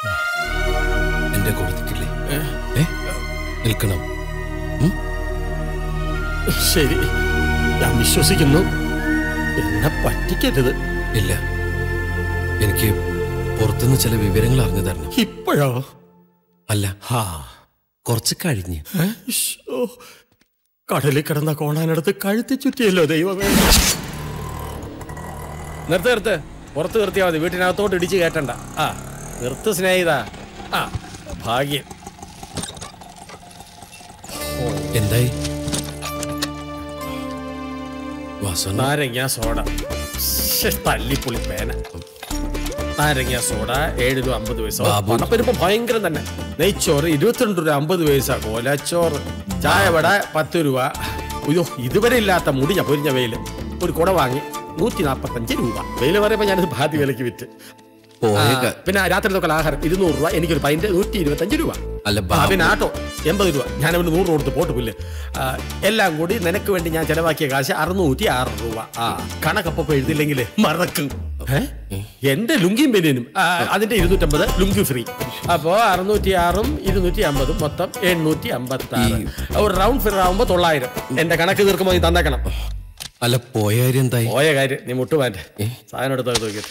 എന്റെ കൂടെ നിൽക്കില്ലേ ഏ നിൽക്കണം ശരി ഞാൻ വിശ്വസിക്കുന്നു എന്നെ പറ്റിക്കരുത് ഇല്ല എനിക്ക് പുറത്തുനിന്ന് ചില വിവരങ്ങൾ അറിഞ്ഞു തരണം ഇപ്പോഴോ അല്ല ഹാ കുറച്ച് കഴിഞ്ഞ് ഏ? ശ്ശോ. കടലിൽ കിടന്ന കോണാനടുത്ത് കഴുത്തി ചുറ്റിയല്ലോ ദൈവമേ നിർത്ത് നിർത്ത് പുറത്ത് നിർത്തിയാൽ മതി വീട്ടിനകത്തോട്ട് ഇടിച്ച് കയറ്റണ്ട ആ നിർത്ത് സ്നേഹിത ആ ഭാഗ്യം എന്തായി വാസന നാരങ്ങ സോഡ ശ്ശെ, തല്ലിപ്പൊളി പേന നാരങ്ങ സോഡ ഏഴ് രൂപ അമ്പത് പൈസ ബാബു. പണപ്പെരുപ്പം ഭയങ്കരം തന്നെ നെയ്ച്ചോറ് ഇരുപത്തിരണ്ട് രൂപ അമ്പത് പൈസ കോലച്ചോറ് ചായ വട പത്ത് രൂപ അയ്യോ ഇതുവരെ ഇല്ലാത്ത മുടിഞ്ഞ പൊരിഞ്ഞ വെയിൽ ഒരു കുട വാങ്ങി നൂറ്റി നാൽപ്പത്തഞ്ച് രൂപ വെയിൽ പറയുമ്പോൾ ഞാനിത് ബാധ്യ വിലക്ക് വിറ്റ് പോയ ആ, ക- പിന്നെ രാത്രിത്തൊക്കെ ആഹാരം ഇരുന്നൂറ് രൂപ എനിക്കൊരു പൈൻ്റെ നൂറ്റി ഇരുപത്തഞ്ച് രൂപ അല്ല ആ, ബാബു പിന്നെ ആട്ടോ എൺപത് രൂപ ഞാൻ അവന് നൂറ് കൊടുത്ത് പോട്ട് പുല്ല് ആ, എല്ലാം കൂടി നിനക്ക് വേണ്ടി ഞാൻ ചെലവാക്കിയ കാശ് അറുന്നൂറ്റി ആറ് രൂപ ആ കണക്കപ്പം എഴുതില്ലെങ്കിൽ മറക്കും ഏ? എന്റെ ലുങ്കിയും ബനിയനും ആ, അതിന്റെ ഇരുന്നൂറ്റമ്പത് ലുങ്കി ഫ്രീ അപ്പോ അറുന്നൂറ്റി ആറും ഇരുന്നൂറ്റി അമ്പതും മൊത്തം എണ്ണൂറ്റി അമ്പത്തി ആറ് ഒരു റൗണ്ട് ഫിഗർ ആവുമ്പോ തൊള്ളായിരം എന്റെ കണക്ക് തീർക്കുമ്പോൾ നീ തന്നേക്കണം അല്ല പോയ കാര്യം എന്തായി പോയ കാര്യം നീ മുട്ടുമാൻ്റെ സാധനം എടുത്ത് നോക്കിയിട്ട്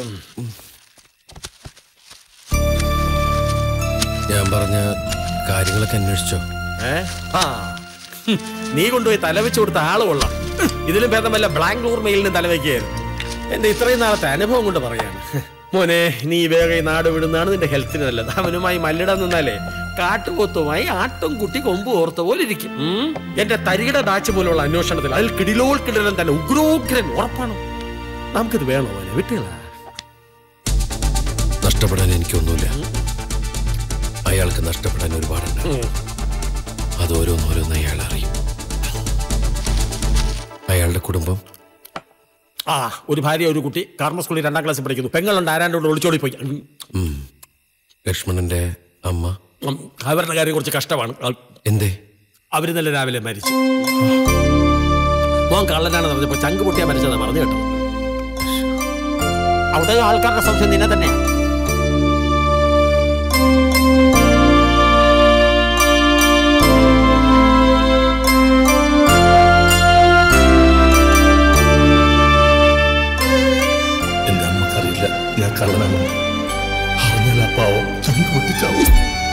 ഞാൻ പറഞ്ഞ കാര്യങ്ങളൊക്കെ അന്വേഷിച്ചോ ഏ? ആ. ഹും. നീ കൊണ്ടുപോയി തലവെച്ച് കൊടുത്ത ആള് കൊള്ളാം ഹും. ഇതിലും ഭേദം വല്ല ബ്ലാംഗ്ലൂർ മെയിലിന് തലവെക്കുകയായിരുന്നു എന്റെ ഇത്രയും നാളത്തെ അനുഭവം കൊണ്ട് പറയാണ് മോനെ നീ വേഗം ഈ നാട് വിടുന്നതാണ് നിന്റെ ഹെൽത്തിന് നല്ലത് അവനുമായി മല്ലിടാൻ നിന്നാലേ കാട്ടുപോത്തുമായി ആട്ടും കുട്ടി കൊമ്പ് ഓർത്ത പോലെ ഇരിക്കും ഉം. എന്റെ തരികിട ബാച്ച് പോലുള്ള അന്വേഷണത്തിൽ അതിൽ കിടിലോൾ കിടിലൻ തന്നെ ഉഗ്രോഗ്രൻ ഉറപ്പാണ് നമുക്കിത് വേണോ മോനെ വിട്ടുകളാ നഷ്ടപ്പെടാൻ എനിക്കൊന്നുമില്ല അയാൾക്ക് നഷ്ടപ്പെടാൻ ഒരുപാടുണ്ട് അത് ഓരോന്നോരോന്ന് അയാൾ അറിയും അയാളുടെ കുടുംബം ആ ഒരു ഭാര്യ ഒരു കുട്ടി കാർമ സ്കൂളിൽ രണ്ടാം ക്ലാസ്സിൽ പഠിക്കുന്നു പെങ്ങളുണ്ട് ആരാണ്ടോട് ഒളിച്ചോടി പോയി ഉം. ഉം. ലക്ഷ്മണന്റെ അമ്മ ഉം, അവരുടെ കാര്യം കുറച്ച് കഷ്ടമാണ് ആ- എന്തേ അവര് ഇന്നലെ രാവിലെ മരിച്ചു മോൻ കള്ളനാണെന്ന് പറഞ്ഞപ്പോ ചങ്ക് പൊട്ടിയാ മരിച്ചതാ പറഞ്ഞു കേട്ടോ അവിടെ ആൾക്കാരുടെ സംശയം നിന്നെ തന്നെ എന്റെ അമ്മക്കറിയില്ല ഞാൻ കള്ളനാണ് അറിഞ്ഞാൽ ആ പാവം ചങ്ക് പൊട്ടിച്ചാവും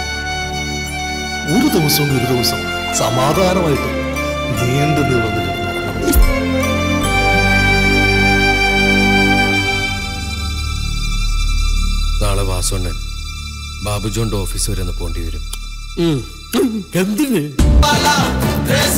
ഒരു ദിവസം ഒരു ദിവസം സമാധാനമായിട്ട് നീണ്ടു നിവർന്നു നാളെ വാസുണ്ണൻ ബാബുജോന്റെ ഓഫീസ് വരെ ഒന്ന് പോണ്ടി വരും എന്തിന് Bala, tres